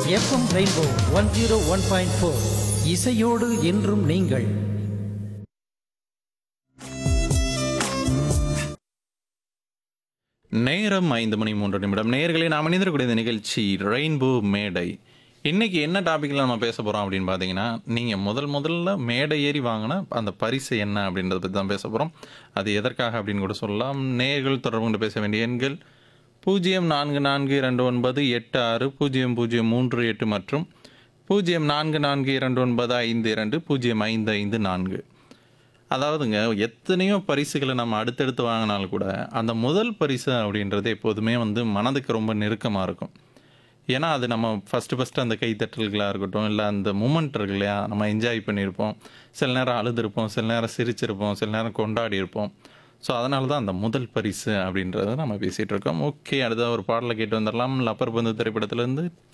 FM rainbow one zero one point four இசையோடு என்றும் நீங்கள் நேரம் ஐந்து மணி மூன்று நிமிடம் நேயர்களே நாம் இணைந்திருக்கக்கூடிய இந்த நிகழ்ச்சி ரெயின்போ மேடை இன்னைக்கு என்ன டாபிக்ல நம்ம பேச போறோம் அப்படின்னு பார்த்தீங்கன்னா நீங்க முதல் முதல்ல மேடை ஏறி வாங்கின அந்த பரிசு என்ன அப்படின்றத பற்றி தான் பேச போறோம் அது எதற்காக அப்படின்னு கூட சொல்லலாம் நேயர்கள் தொடர்பு கொண்டு பேச வேண்டிய எண்கள் பூஜ்ஜியம் நான்கு நான்கு இரண்டு ஒன்பது எட்டு ஆறு பூஜ்ஜியம் பூஜ்ஜியம் மூன்று எட்டு மற்றும் பூஜ்ஜியம் நான்கு நான்கு இரண்டு ஒன்பது ஐந்து இரண்டு பூஜ்ஜியம் ஐந்து ஐந்து நான்கு அதாவதுங்க எத்தனையோ பரிசுகளை நம்ம அடுத்தடுத்து வாங்கினாலும் கூட அந்த முதல் பரிசு அப்படின்றது எப்போதுமே வந்து மனதுக்கு ரொம்ப நெருக்கமாக இருக்கும் ஏன்னா அது நம்ம ஃபஸ்ட்டு ஃபஸ்ட்டு அந்த கைத்தட்டல்களாக இருக்கட்டும் இல்லை அந்த மூமெண்ட் இருக்கு இல்லையா நம்ம என்ஜாய் பண்ணியிருப்போம் சில நேரம் அழுதுருப்போம் சில நேரம் சிரிச்சிருப்போம் சில நேரம் கொண்டாடி இருப்போம் ஸோ அதனால தான் அந்த முதல் பரிசு அப்படின்றத நம்ம பேசிகிட்டு இருக்கோம் ஓகே அடுத்த ஒரு பாடலை கேட்டு வந்துடலாம் லப்பர் பந்து திரைப்படத்துலேருந்து